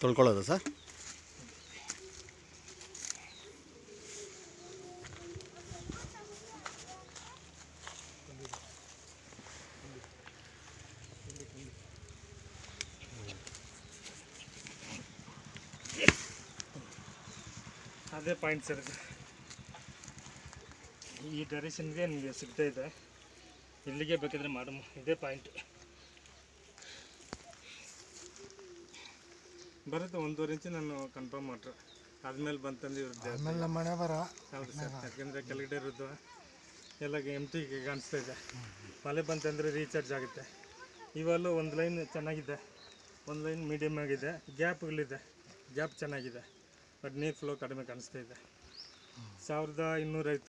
ತೊಳ್ಕೊಳ್ಳೋದು sir ಅದೇ point sir ಇದು. ಈ ಡೈರೆಕ್ಷನ್ಗೆ ನಿಮಗೆ ಸಿಗ್ತಾ ಇದೆ ಇಲ್ಲಿಗೆ ಬೇಕಾದರೆ ಮಾಡಮ್ ಇದೇ ಪಾಯಿಂಟ್ ಬರುತ್ತೆ ಒಂದೂವರೆ ಇಂಚು ನಾನು ಕನ್ಫರ್ಮ್ ಮಾಡ್ರೆ ಆದ್ಮೇಲೆ ಬಂತಂದು ಇವ್ರದ್ದು ಆಮೇಲೆ ನಮ್ಮ ಮನೆ ಬರ ಹೌದು ಸರ್ ಯಾಕೆಂದರೆ ಕೆಳಗಡೆ ಇರೋದು ಎಲ್ಲ ಎಮ್ಟಿ ಕಾಣಿಸ್ತಾ ಇದೆ ಮಳೆ ಬಂತಂದರೆ ರೀಚಾರ್ಜ್ ಆಗುತ್ತೆ ಇವಲ್ಲೂ ಒಂದು ಲೈನ್ ಚೆನ್ನಾಗಿದೆ ಒಂದು ಲೈನ್ ಮೀಡಿಯಮ್ ಆಗಿದೆ ಗ್ಯಾಪ್ಗಳಿದೆ ಗ್ಯಾಪ್ ಚೆನ್ನಾಗಿದೆ ಬಟ್ ನೀರು ಫ್ಲೋ ಕಡಿಮೆ ಕಾಣಿಸ್ತಾ ಇದೆ ಸಾವಿರದ ಇನ್ನೂರೈವತ್ತು